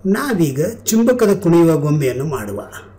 ನಾವೀಗ ಚುಂಬಕದ ಕುಣಿಯುವ ಗೊಂಬೆಯನ್ನು ಮಾಡುವ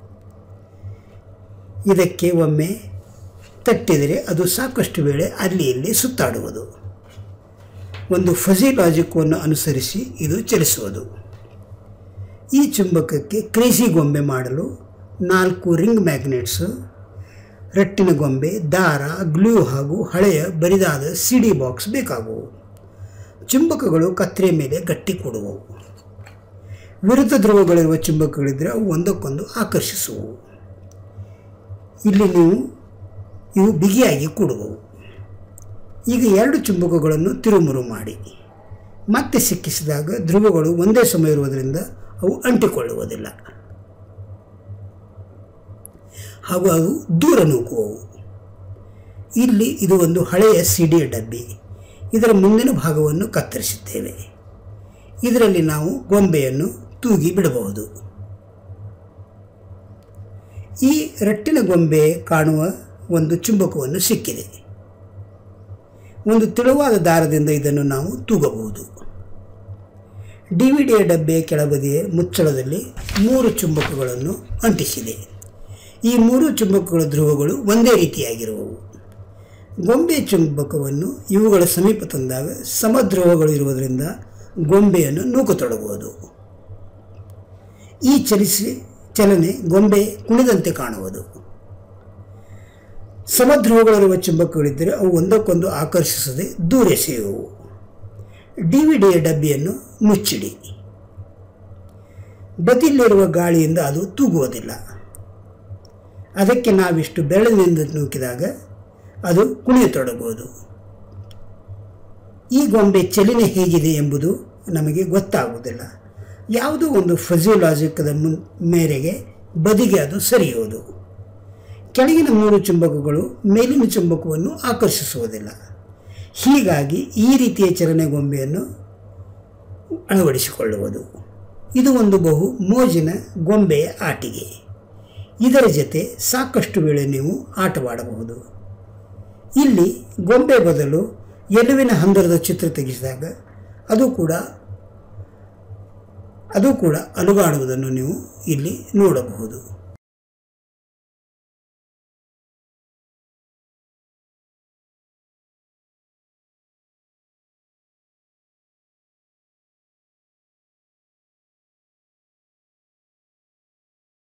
ಇದಕ್ಕೆ ಒಮ್ಮೆ ತಟ್ಟಿದರೆ ಅದು ಸಾಕಷ್ಟು ವೇಳೆ ಅಲ್ಲಿ ಇಲ್ಲಿ ಸುತ್ತಾಡುವುದು ಒಂದು ಫಜಿ ಲಾಜಿಕ್ಕನ್ನು ಅನುಸರಿಸಿ ಇದು ಚಲಿಸುವುದು ಈ ಚುಂಬಕಕ್ಕೆ ಕ್ರೇಜಿ ಗೊಂಬೆ ಮಾಡಲು ನಾಲ್ಕು ರಿಂಗ್ ಮ್ಯಾಗ್ನೆಟ್ಸು ರಟ್ಟಿನ ಗೊಂಬೆ ದಾರ ಗ್ಲೂ ಹಾಗೂ ಹಳೆಯ ಬರಿದಾದ ಸಿ ಡಿ ಬಾಕ್ಸ್ ಬೇಕಾಗುವು ಚುಂಬಕಗಳು ಕತ್ತರೆ ಮೇಲೆ ಗಟ್ಟಿ ಕೊಡುವವು ವಿರುದ್ಧ ಧ್ರುವಗಳಿರುವ ಚುಂಬಕಗಳಿದ್ದರೆ ಅವು ಒಂದಕ್ಕೊಂದು ಆಕರ್ಷಿಸುವವು ಇಲ್ಲಿ ನೀವು ಇವು ಬಿಗಿಯಾಗಿ ಕೂಡುವವು ಈಗ ಎರಡು ಚುಂಬಕಗಳನ್ನು ತಿರುಮುರು ಮಾಡಿ ಮತ್ತೆ ಸಿಕ್ಕಿಸಿದಾಗ ಧ್ರುವಗಳು ಒಂದೇ ಸಮಯ ಇರುವುದರಿಂದ ಅವು ಅಂಟಿಕೊಳ್ಳುವುದಿಲ್ಲ ಹಾಗೂ ಅವು ದೂರ ನೂಕುವವು ಇಲ್ಲಿ ಇದು ಒಂದು ಹಳೆಯ ಸಿಡಿಯ ಡಬ್ಬಿ ಇದರ ಮುಂದಿನ ಭಾಗವನ್ನು ಕತ್ತರಿಸುತ್ತೇವೆ ಇದರಲ್ಲಿ ನಾವು ಗೊಂಬೆಯನ್ನು ತೂಗಿ ಬಿಡಬಹುದು ಈ ರಟ್ಟಿನ ಗೊಂಬೆ ಕಾಣುವ ಒಂದು ಚುಂಬಕವನ್ನು ಸಿಕ್ಕಿದೆ ಒಂದು ತೆಳುವಾದ ದಾರದಿಂದ ಇದನ್ನು ನಾವು ತೂಗಬಹುದು ಡಿ ವಿ ಡಿಯ ಡಬ್ಬೆಯ ಕೆಳಬದಿಯ ಮುಚ್ಚಳದಲ್ಲಿ ಮೂರು ಚುಂಬಕಗಳನ್ನು ಅಂಟಿಸಿದೆ ಈ ಮೂರು ಚುಂಬಕಗಳ ಧ್ರುವಗಳು ಒಂದೇ ರೀತಿಯಾಗಿರುವವು ಗೊಂಬೆ ಚುಂಬಕವನ್ನು ಇವುಗಳ ಸಮೀಪ ತಂದಾಗ ಸಮಧ್ರುವಗಳು ಇರುವುದರಿಂದ ಗೊಂಬೆಯನ್ನು ನೂಕತೊಡಗುವುದು ಈ ಚಲಿಸಿ ಚಲನೆ ಗೊಂಬೆ ಕುಣಿದಂತೆ ಕಾಣುವುದು ಸಮಧ್ರುವಗಳಿರುವ ಚುಂಬಕಗಳಿದ್ದರೆ ಅವು ಒಂದಕ್ಕೊಂದು ಆಕರ್ಷಿಸದೆ ದೂರ ಎಸೆಯುವವು ಡಿ ವಿ ಡಿಯ ಡಬ್ಬಿಯನ್ನು ಮುಚ್ಚಿಡಿ ಬದಿಯಲ್ಲಿರುವ ಗಾಳಿಯಿಂದ ಅದು ತೂಗುವುದಿಲ್ಲ ಅದಕ್ಕೆ ನಾವಿಷ್ಟು ಬೆರಳಿನಿಂದ ನೂಕಿದಾಗ ಅದು ಕುಣಿಯತೊಡಗುವುದು ಈ ಗೊಂಬೆ ಚಲನೆ ಹೇಗಿದೆ ಎಂಬುದು ನಮಗೆ ಗೊತ್ತಾಗುವುದಿಲ್ಲ ಯಾವುದೋ ಒಂದು ಫಿಸಿಯೋಲಾಜಿಕದ ಮುನ್ ಮೇರೆಗೆ ಬದಿಗೆ ಅದು ಸರಿಯುವುದು ಕೆಳಗಿನ ಮೂರು ಚುಂಬಕಗಳು ಮೇಲಿನ ಚುಂಬಕವನ್ನು ಆಕರ್ಷಿಸುವುದಿಲ್ಲ ಹೀಗಾಗಿ ಈ ರೀತಿಯ ಚಲನೆ ಗೊಂಬೆಯನ್ನು ಅಳವಡಿಸಿಕೊಳ್ಳುವುದು ಇದು ಒಂದು ಬಹು ಮೋಜಿನ ಗೊಂಬೆಯ ಆಟಿಗೆ ಇದರ ಜೊತೆ ಸಾಕಷ್ಟು ವೇಳೆ ನೀವು ಆಟವಾಡಬಹುದು ಇಲ್ಲಿ ಗೊಂಬೆ ಬದಲು ಎಲುವಿನ ಹಂದರದ ಚಿತ್ರ ತೆಗೆಸಿದಾಗ ಅದು ಕೂಡ ಅದು ಕೂಡ ಅಲುಗಾಡುವುದನ್ನು ನೀವು ಇಲ್ಲಿ ನೋಡಬಹುದು